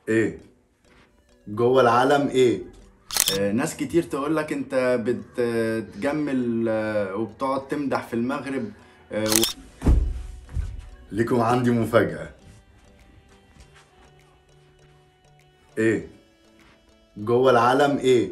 ايه جوه العالم ايه آه ناس كتير تقول لك انت بتجمل آه وبتقعد تمدح في المغرب آه و... لكم عندي مفاجأة ايه جوه العالم ايه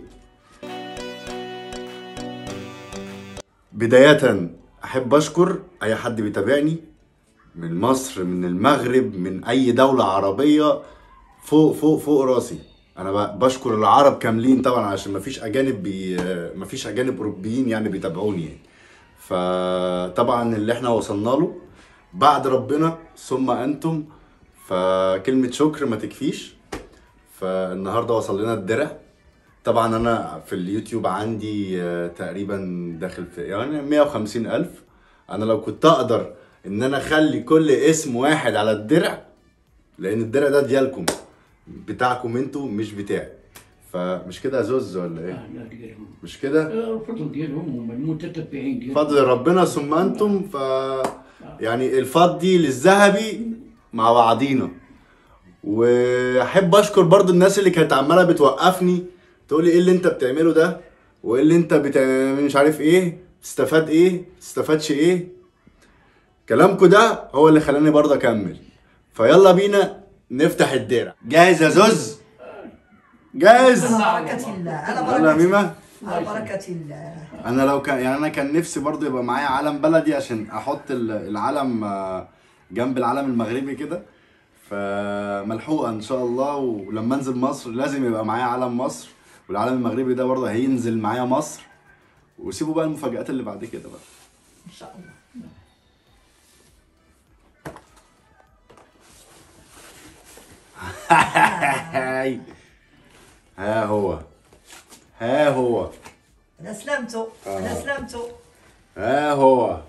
بداية احب اشكر اي حد بيتابعني من مصر من المغرب من اي دولة عربية فوق فوق فوق راسي انا ب- بشكر العرب كاملين طبعا عشان مفيش اجانب بي مفيش اجانب اوروبيين يعني بيتابعوني يعني فطبعا اللي احنا وصلنا له بعد ربنا ثم انتم فكلمة شكر ما تكفيش فالنهارده وصل لنا الدرع طبعا انا في اليوتيوب عندي آه، تقريبا داخل في يعني 150 الف انا لو كنت اقدر ان انا اخلي كل اسم واحد على الدرع لان الدرع ده ديالكم بتاعكم انتوا مش بتاعي فمش كده يا زوز ولا ايه لا ديالهم مش كده آه، الفضل ديالهم هما المتتبعين ديالهم فضل ربنا ثم انتم ف يعني الفض دي للذهبي مع بعضينا واحب اشكر برضو الناس اللي كانت عماله بتوقفني تقول لي ايه اللي انت بتعمله ده وايه اللي انت بتعمل مش عارف ايه تستفاد ايه تستفادش ايه كلامكم ده هو اللي خلاني برضه اكمل فيلا بينا نفتح الدرع جاهز يا زوز جاهز على بركة الله على يلا يا بركة ميمه على بركة الله انا لو كان يعني انا كان نفسي برضو يبقى معايا علم بلدي عشان احط ال- العلم آه، جنب العلم المغربي كده فملحوقه ان شاء الله ولما انزل مصر لازم يبقى معايا علم مصر والعلم المغربي ده برضه هينزل معايا مصر وسيبوا بقى المفاجآت اللي بعد كده بقى ان شاء الله هاي ها هو ها هو انا سلامته انا سلامته ها هو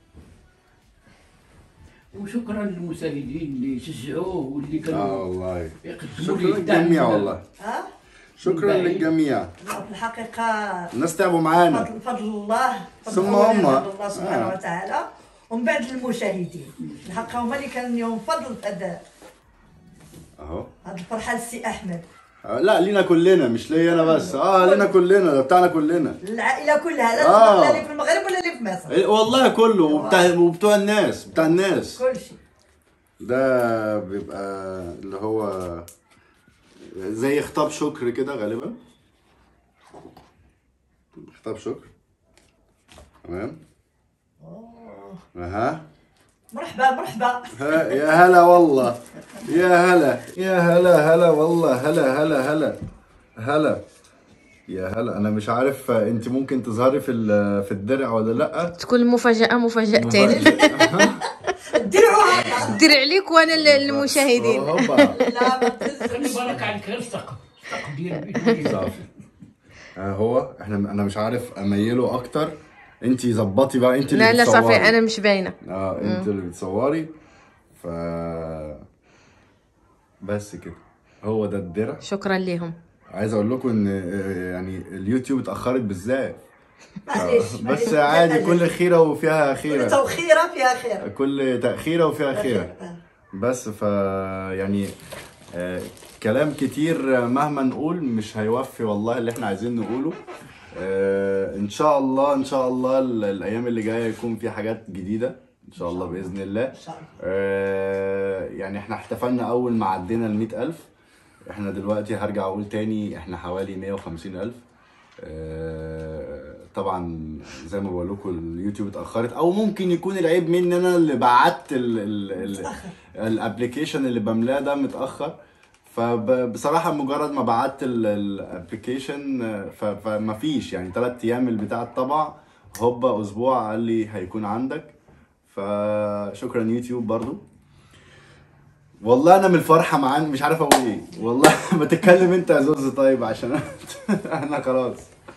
وشكرا للمساندين اللي شجعوه واللي اه كانوا والله يقدموا شكرا لي الدعم للجميع هذا. والله ها شكرا بعيد. للجميع لا، في الحقيقة الناس تعبوا معانا فضل فضل الله فضل ثم أولاً هم. فضل الله سبحانه آه. وتعالى ومن بعد المشاهدين الحق هما اللي كان لهم فضل في هذا اهو هذه الفرحة للسي احمد آه، لا لينا كلنا مش ليا انا بس اه لينا كلنا ده بتاعنا كلنا العائلة كلها لا آه. لا اللي في المغرب ولا اللي في مصر إيه، والله كله وبتاع وبتوع الناس بتاع الناس كل شيء ده بيبقى اللي هو زي خطاب شكر كده غالبا خطاب شكر تمام اها مرحبا مرحبا ها- يا هلا والله يا هلا يا هلا هلا والله هلا هلا هلا هلا يا هلا انا مش عارف انت ممكن تظهري في ال- في الدرع ولا لا تكون المفاجأة مفاجأتين الدرع هذا دير عليك وانا ال- المشاهدين هوبا لا ما خلي تهزش بالك على الكرس السقف السقف ديال البيت صافي ها هو احنا انا مش عارف اميله اكتر انت ظبطي بقى انت اللي لا لا بتصوري. صافي انا مش باينة اه انت اللي بتصوري ف بس كده هو ده الدرع شكرا لهم عايز اقول لكم ان آه، يعني اليوتيوب اتاخرت بالذات معليش معليش. بس عادي كل خيره وفيها كل خيره توخيرة فيها خير كل تاخيره وفيها خيره بس ف يعني آه، كلام كتير آه، مهما نقول مش هيوفي والله اللي احنا عايزين نقوله آه، ان شاء الله ان شاء الله ال- الايام اللي جايه يكون في حاجات جديده ان شاء الله باذن الله ان شاء الله آه، يعني احنا احتفلنا اول ما عدينا ال ألف احنا دلوقتي هرجع اقول تاني احنا حوالي 150 ألف آه، طبعا زي ما بقول لكم اليوتيوب اتاخرت او ممكن يكون العيب مني انا اللي بعت الابلكيشن اللي بملاه ده متاخر فبصراحه مجرد ما بعت الابلكيشن فما فيش يعني ثلاث ايام البتاع الطبع هوبا اسبوع قال لي هيكون عندك فشكرا يوتيوب برضو والله انا من الفرحه معانا مش عارف اقول ايه والله ما تتكلم انت يا زوز طيب عشان انا خلاص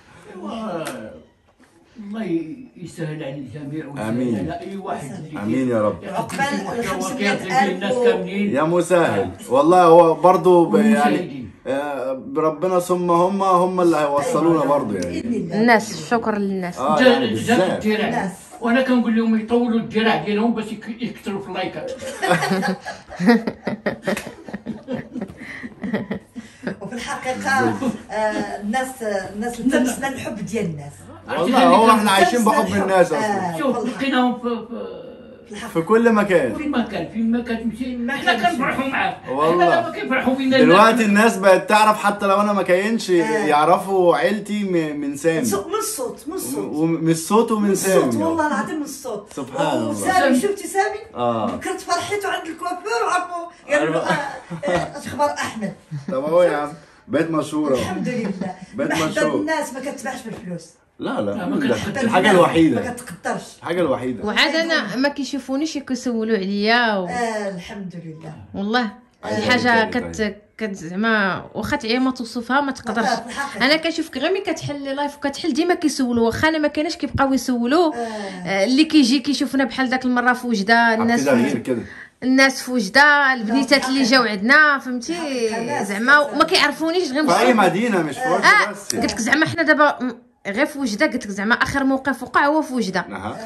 الله يسهل على الجميع ويسهل آمين. على اي واحد اللي امين يا رب عقبال يقدم ال شي محتوى 500 كيف الناس ألف و- كاملين يا مسهل والله هو برضو ب- يعني والمشاهدين. آه، بربنا ثم هم هم اللي هيوصلونا برضو باذن يعني الله الناس شكرا للناس اه يعني جا- جات بالذات الدرع الناس. وانا كنقول لهم يطولوا الدرع ديالهم باش يك- يكثروا في اللايكات وفي الحقيقه آه، الناس الناس التمسنا الحب ديال الناس والله هو احنا عايشين بحب الناس اصلا آه، شوف والله. لقيناهم في في في كل مكان في مكان في مكان تمشي ما احنا كانش. كنفرحوا معاه والله. احنا لما كيفرحوا بينا دلوقتي الناس بقت تعرف حتى لو انا ما كاينش آه. يعرفوا عيلتي م- من سامي من الصوت من الصوت ومن الصوت ومن من الصوت سامي والله العظيم من الصوت سبحان الله. وسامي شفتي سامي اه كنت فرحيته عند الكوافير وعرفوا قالوا له آه، آه، اش اخبار احمد طب اهو يا عم بقيت مشهور اهو الحمد لله بقيت محبة مشهور. الناس ما كتباعش بالفلوس لا لا، لا ما ده كنت- الحاجة ما الوحيدة كتقدرش الحاجة الوحيدة وعاد انا ما كيشوفونيش كيسولوا عليا و... آه الحمد لله والله أيوة، الحاجه أيوة، كت أيوة. كت زعما واخا تعيا ما توصفها ما تقدرش آه، في الحقيقة. انا كنشوفك غير ملي كتحل لايف وكتحل ديما كيسولوا واخا انا ما كايناش كيبقاو يسولوا آه. آه، اللي كيجي كيشوفنا بحال داك المره في وجده الناس كده غير كده الناس في وجده البنيتات اللي جاو عندنا فهمتي الناس- زعما وما كيعرفونيش غير في اي مشهور. مدينة مش في اه وجدة بس يعني. قلت لك زعما حنا دابا م- غير في وجده قلت لك زعما اخر موقف وقع هو في وجده أها.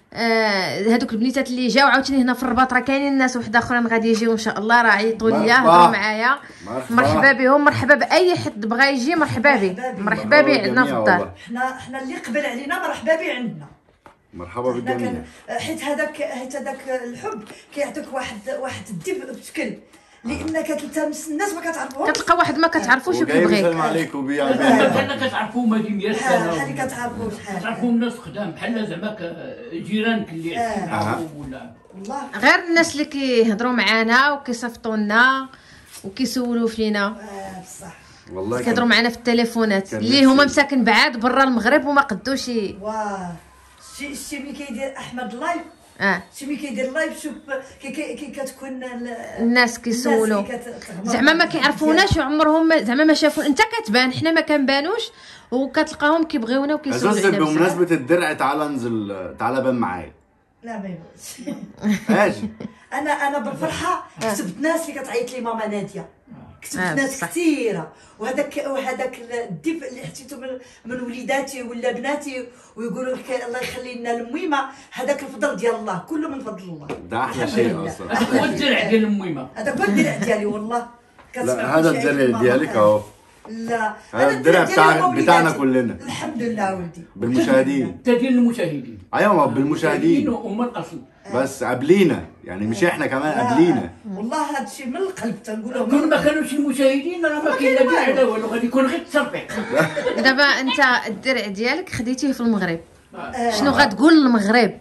آه هذوك البنيتات اللي جاو عاوتاني هنا في الرباط راه كاينين ناس واحد اخرين غادي يجيو ان شاء الله راه عيطوا ليا مرحبا. هضروا معايا مرحبا. مرحبا بهم مرحبا باي حد بغى يجي مرحبا به مرحبا به. مرحبا به مرحبا عندنا في بالجميع الدار والله. احنا احنا اللي قبل علينا مرحبا به عندنا مرحبا احنا بالجميع كان حيت هذاك حيت هذاك الحب كيعطيك واحد واحد الدفء بشكل لانك تلتمس الناس ما كتعرفهمش كتلقى واحد ما كتعرفوش وجاي يسلم وكيبغيك عليك وبيع بحال كتعرفوا مدينه بحال سنه كتعرفوا شحال كتعرفوا الناس خدام بحال زعما ك- جيرانك اللي آه. يعرفوا ولا والله غير الناس اللي كيهضروا معانا وكيصيفطوا لنا وكيسولوا فينا آه بصح والله كيهضروا كان معنا في التليفونات كان اللي هما نفسي- مساكن بعاد برا المغرب وما قدوش ي- واه شي شي ملي كيدير احمد لايف اه شي ملي كيدير لايف شوف كي كي كي كتكون ال- الناس كيسولوا الناس اللي كت- زعما ما كيعرفوناش وعمرهم ما- زعما ما شافوا انت كتبان حنا ما كنبانوش وكتلقاهم كيبغيونا وكيسولوا عزوز علينا بزاف. بمناسبة الدرع تعالى انزل تعالى بان معايا لا ما يبغيش اجي انا انا بالفرحه كتبت ناس اللي كتعيط لي ماما ناديه كتبت آه، ناس بصح. كثيره وهذاك وهذاك الدفء اللي حسيته من من وليداتي ولا بناتي ويقولوا لك الله يخلي لنا الميمه هذاك الفضل ديال الله كله من فضل الله ده احلى الحمد شيء لله. اصلا هذاك هو الدرع ديال الميمه هذا هو الدرع ديالي والله كتسمع لا هذا كل شيء الدرع ماما ديالك قالت. اهو لا هذا الدرع ديالي بتاع ووليداتي. بتاعنا كلنا الحمد لله ولدي بالمشاهدين انت ديال المشاهدين ايوه ما هو بالمشاهدين هما الاصل بس قبلينا يعني مش احنا كمان قبلينا والله هذا الشيء من القلب تنقوله كون ما كانوش المشاهدين راه ما كاين لا درع لا والو غادي يكون غير التصرفيق دابا انت الدرع ديالك خديتيه في المغرب آه. شنو غتقول للمغرب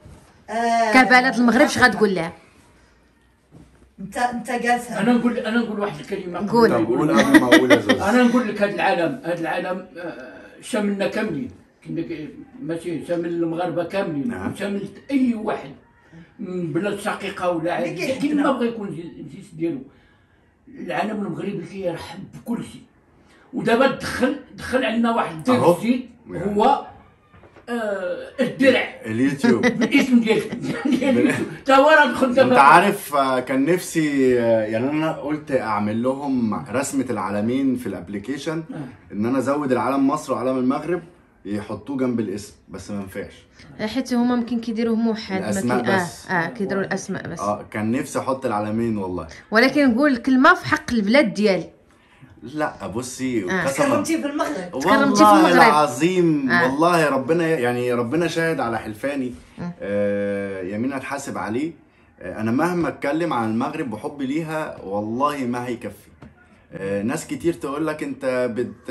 آه. كبلد المغرب اش غتقول له انت انت جالس انا نقول انا نقول واحد الكلمه قول. طب قول قبل ما اقول يا زوز انا نقول لك هذا العالم هذا العالم آه، شاملنا كاملين كنا ك- ماشي شامل المغاربه كاملين نعم. شامل اي واحد من بلاد شقيقه ولا اللي عادي كيحبنا. كيما بغى يكون الجنس- الجنس ديالو العالم المغربي كيرحب بكل شيء ودابا دخل دخل عندنا واحد أهو. الضيف جديد هو آه الدرع اليوتيوب بالاسم ديالك ديال تا هو راه دخل انت دابا عارف آه، كان نفسي آه، يعني انا قلت اعمل لهم رسمة العالمين في الابليكيشن ان انا ازود العلم مصر وعلم المغرب يحطوه جنب الاسم بس ما ينفعش حيت هما ممكن كيديروه موحد ما الأسماء كي- بس. اه اه كيديروا الاسماء بس اه كان نفسي احط العلمين والله ولكن نقول كلمه في حق البلاد ديالي لا بصي آه. قسما كرمتي في المغرب تكرمتي في والله المغرب. العظيم آه. والله ربنا يعني ربنا شاهد على حلفاني آه يمين هتحاسب عليه آه انا مهما اتكلم عن المغرب وحبي ليها والله ما هيكفي آه ناس كتير تقول لك انت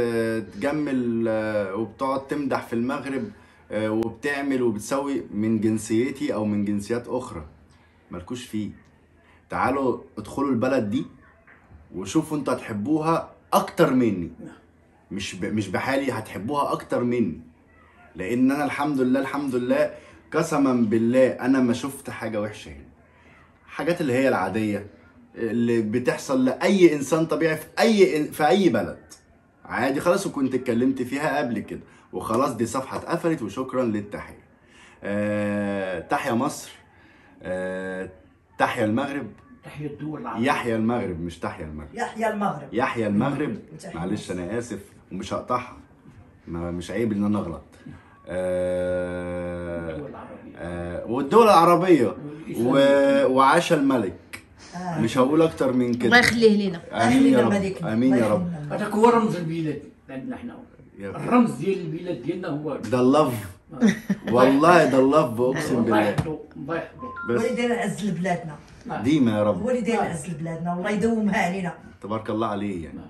بتجمل آه وبتقعد تمدح في المغرب آه وبتعمل وبتسوي من جنسيتي او من جنسيات اخرى مالكوش فيه تعالوا ادخلوا البلد دي وشوفوا انتوا هتحبوها اكتر مني مش ب... مش بحالي هتحبوها اكتر مني لان انا الحمد لله الحمد لله قسما بالله انا ما شفت حاجه وحشه هنا حاجات اللي هي العاديه اللي بتحصل لاي انسان طبيعي في اي في اي بلد عادي خلاص وكنت اتكلمت فيها قبل كده وخلاص دي صفحه اتقفلت وشكرا للتحيه أه... تحيا مصر أه... تحيا المغرب تحيه الدول العربيه يحيى المغرب مش تحيا المغرب يحيى المغرب يحيى المغرب وتحيا معلش انا اسف ومش هقطعها ما مش عيب ان انا اغلط آه الدول العربيه آه والدول العربيه و... وعاش الملك مش هقول اكتر من الله كده يخليه لينا امين يا خلينا رب الملك. امين يا الله رب يخلينا. هذاك هو رمز البلاد عندنا حنا يا رب. الرمز ديال البلاد ديالنا هو ده اللف والله ده اللف اقسم الله بالله يحفظه الله يحفظه هو اللي بس داير عز لبلادنا ديما يا هو رب اللي داير عز لبلادنا والله يدومها علينا تبارك الله عليه يعني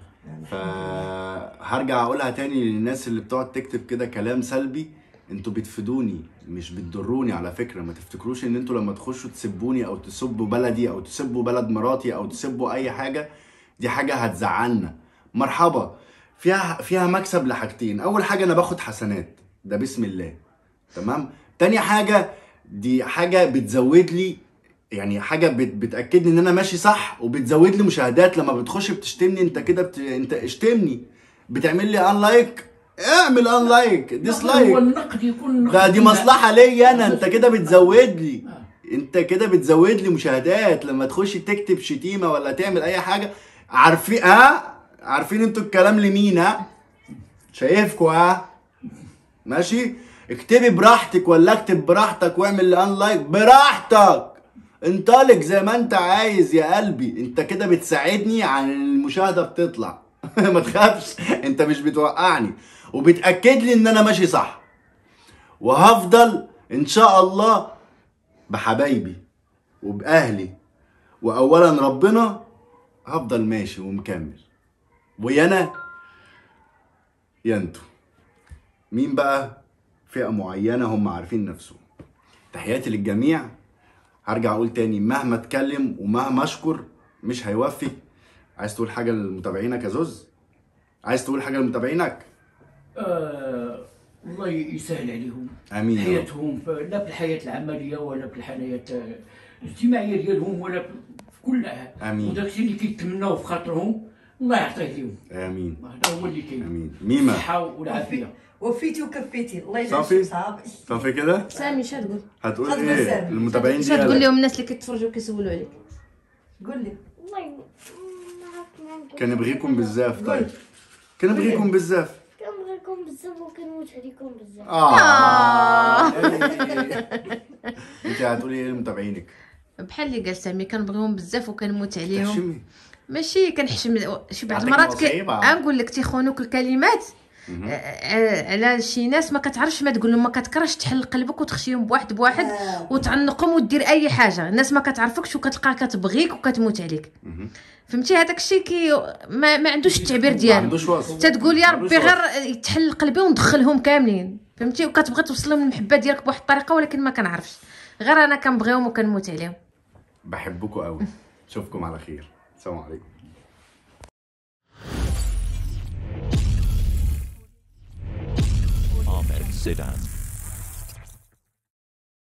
فهرجع اقولها تاني للناس اللي بتقعد تكتب كده كلام سلبي انتوا بتفيدوني مش بتضروني على فكره ما تفتكروش ان انتوا لما تخشوا تسبوني او تسبوا بلدي او تسبوا بلد مراتي او تسبوا اي حاجه دي حاجه هتزعلنا مرحبا فيها فيها مكسب لحاجتين اول حاجه انا باخد حسنات ده بسم الله تمام تاني حاجه دي حاجه بتزود لي يعني حاجه بت... بتاكد لي ان انا ماشي صح وبتزود لي مشاهدات لما بتخش بتشتمني انت كده بت... انت اشتمني بتعمل لي ان لايك اعمل ان لايك هو ديسلايك النقد يكون نقد ده دي بناء. مصلحه ليا انا انت كده بتزود لي آه. انت كده بتزود لي مشاهدات لما تخش تكتب شتيمه ولا تعمل اي حاجه عارفين ها عارفين انتوا الكلام لمين ها شايفكوا ها ماشي اكتبي براحتك ولا اكتب براحتك واعمل لي ان لايك براحتك انطلق زي ما انت عايز يا قلبي انت كده بتساعدني عن المشاهده بتطلع ما تخافش انت مش بتوقعني وبتاكد لي ان انا ماشي صح وهفضل ان شاء الله بحبايبي وباهلي واولا ربنا هفضل ماشي ومكمل ويا انا يا انتوا مين بقى فئه معينه هم عارفين نفسهم تحياتي للجميع هرجع اقول تاني مهما اتكلم ومهما اشكر مش هيوفي عايز تقول حاجه لمتابعينك يا زوز عايز تقول حاجه لمتابعينك آه الله يسهل عليهم آمين يا رب. حياتهم ف- لا في الحياه العمليه ولا في الحياه آه، الاجتماعيه ديالهم ولا في في كلها آمين. وداك الشيء اللي كيتمناو في خاطرهم الله يعطيه لهم امين هذا هو اللي كاين امين ميمه الصحه والعافيه وفيتي وكفيتي الله يجزاك صافي؟ صافي صافي كده سامي شنو تقول هتقول اتفضل ايه سامي. المتابعين شنو تقول ديالك لهم الناس اللي كيتفرجوا وكيسولوا عليك قول لي والله ما عرفت ما نقول. كنبغيكم بزاف طيب كنبغيكم بزاف كنبغيكم بزاف وكنموت عليكم بزاف اه انت هتقولي ايه لمتابعينك بحال اللي قال سامي كنبغيهم بزاف وكنموت عليهم تحشمي ماشي كنحشم شي بعض يعطيك المرات كي... نصيبة. نقول لك تيخونوك الكلمات آه، على شي ناس ما كتعرفش ما تقول لهم ما كتكرهش تحل قلبك وتخشيهم بواحد بواحد آه. وتعنقهم ودير اي حاجه الناس ما كتعرفكش وكتلقاها كتبغيك وكتموت عليك فهمتي هذاك الشيء كي ما, ما عندوش التعبير ما ديالو عندوش وصف تتقول يا ما عندوش ربي وصف. غير يتحل قلبي وندخلهم كاملين فهمتي وكتبغي توصل لهم المحبه ديالك بواحد الطريقه ولكن ما كنعرفش غير انا كنبغيهم وكنموت عليهم بحبكم قوي اشوفكم على خير السلام عليكم Ahmed Zidane.